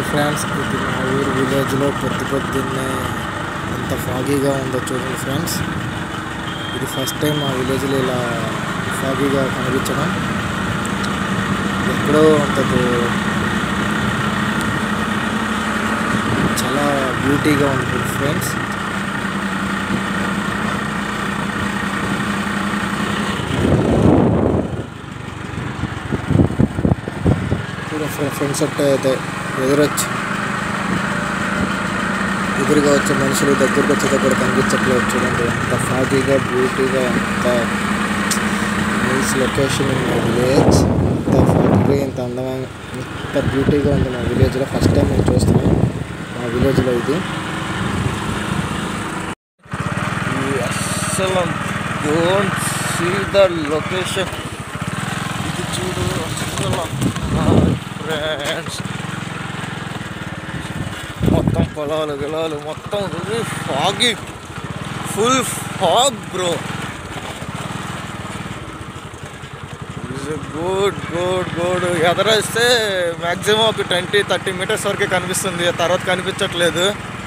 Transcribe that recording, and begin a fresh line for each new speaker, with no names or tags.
friends ఇది మా ఊరు విలేజ్లో పొద్దు పొద్దున్నే ఎంత ఫాగీగా ఉందో చూడండి ఫ్రెండ్స్ ఇది ఫస్ట్ టైం మా విలేజ్లో ఇలా ఫాగీగా కనిపించడం ఎక్కడో అంతకు చాలా బ్యూటీగా ఉంది ఫ్రెండ్స్ ఫ్రెండ్స్ అంటే అయితే ఎదురొచ్చి ఎదురుగా వచ్చే మనుషులు దగ్గరకు వచ్చేటప్పుడు కనిపించట్లేదు చూడండి ఎంత ఫాగీగా బ్యూటీగా ఎంత nice location in my village ఎంత ఫాగీగా ఎంత అందమైన ఎంత బ్యూటీగా ఉంది మా విలేజ్లో ఫస్ట్ టైం నేను చూస్తున్నాను మా విలేజ్లో ఇది
ఈ అస్సలు డోంట్ సీ ద లొకేషన్ ఇది చూడు అస్సలు ఫ్రెండ్స్ మొత్తం పొలాలు గిలాలు మొత్తం foggy full fog bro good good good ఎదరేస్తే మ్యాక్సిమం ఒక ట్వంటీ థర్టీ మీటర్స్ వరకే కనిపిస్తుంది తర్వాత కనిపించట్లేదు